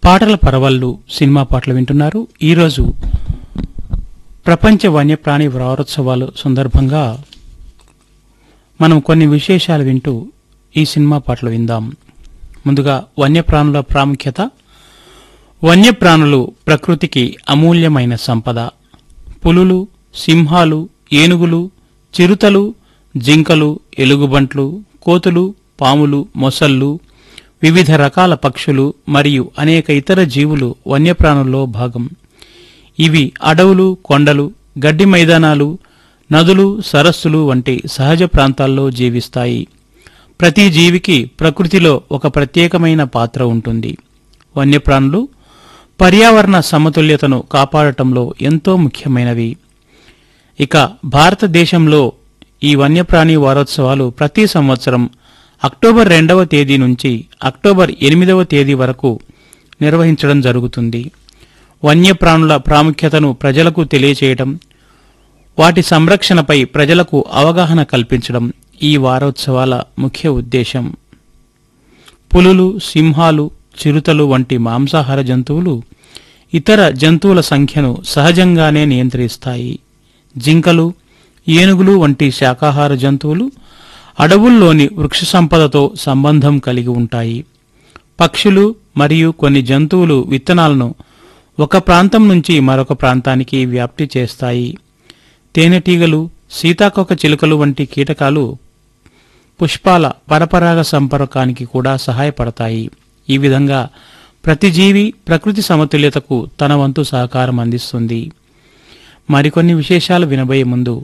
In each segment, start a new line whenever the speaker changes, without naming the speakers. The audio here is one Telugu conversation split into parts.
పాటల పరవళ్ళు సినిమా పాటలు వింటున్నారు ఈరోజు ప్రపంచ వన్యప్రాణి వారోత్సవాలు సందర్భంగా మనం కొన్ని విశేషాలు వింటూ ఈ సినిమా పాటలు విందాం ముందుగా వన్యప్రాణుల ప్రాముఖ్యత వన్యప్రాణులు ప్రకృతికి అమూల్యమైన సంపద పులులు సింహాలు ఏనుగులు చిరుతలు జింకలు ఎలుగుబంట్లు కోతులు పాములు మొసళ్ళు వివిధ రకాల పక్షులు మరియు అనేక ఇతర జీవులు వన్యప్రాణుల్లో భాగం ఇవి అడవులు కొండలు గడ్డి మైదానాలు నదులు సరస్సులు వంటి సహజ ప్రాంతాల్లో జీవిస్తాయి ప్రతి జీవికి ప్రకృతిలో ఒక ప్రత్యేకమైన పాత్ర ఉంటుంది వన్యప్రాణులు పర్యావరణ సమతుల్యతను కాపాడటంలో ఎంతో ముఖ్యమైనవి ఇక భారతదేశంలో ఈ వన్యప్రాణి వారోత్సవాలు ప్రతి సంవత్సరం అక్టోబర్ రెండవ తేదీ నుంచి అక్టోబర్ ఎనిమిదవ తేదీ వరకు నిర్వహించడం జరుగుతుంది వన్యప్రాణుల ప్రాముఖ్యతను ప్రజలకు తెలియచేయటం వాటి సంరక్షణపై ప్రజలకు అవగాహన కల్పించడం ఈ వారోత్సవాల ముఖ్య ఉద్దేశం పులులు సింహాలు చిరుతలు వంటి మాంసాహార జంతువులు ఇతర జంతువుల సంఖ్యను సహజంగానే నియంత్రిస్తాయి జింకలు ఏనుగులు వంటి శాకాహార జంతువులు అడవుల్లోని వృక్ష సంపదతో సంబంధం కలిగి ఉంటాయి పక్షులు మరియు కొన్ని జంతువులు విత్తనాలను ఒక ప్రాంతం నుంచి మరొక ప్రాంతానికి వ్యాప్తి చేస్తాయి తేనెటీగలు సీతాకోక చిలుకలు వంటి కీటకాలు పుష్పాల పరపరాగ సంపర్కానికి కూడా సహాయపడతాయి ఈ విధంగా ప్రతి జీవి ప్రకృతి సమతుల్యతకు తన వంతు సహకారం అందిస్తుంది మరికొన్ని విశేషాలు వినబోయే ముందు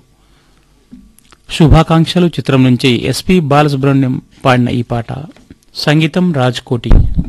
శుభాకాంక్షలు చిత్రం నుంచి ఎస్పి బాలసుబ్రహ్మణ్యం పాడిన ఈ పాట సంగీతం రాజ్కోటి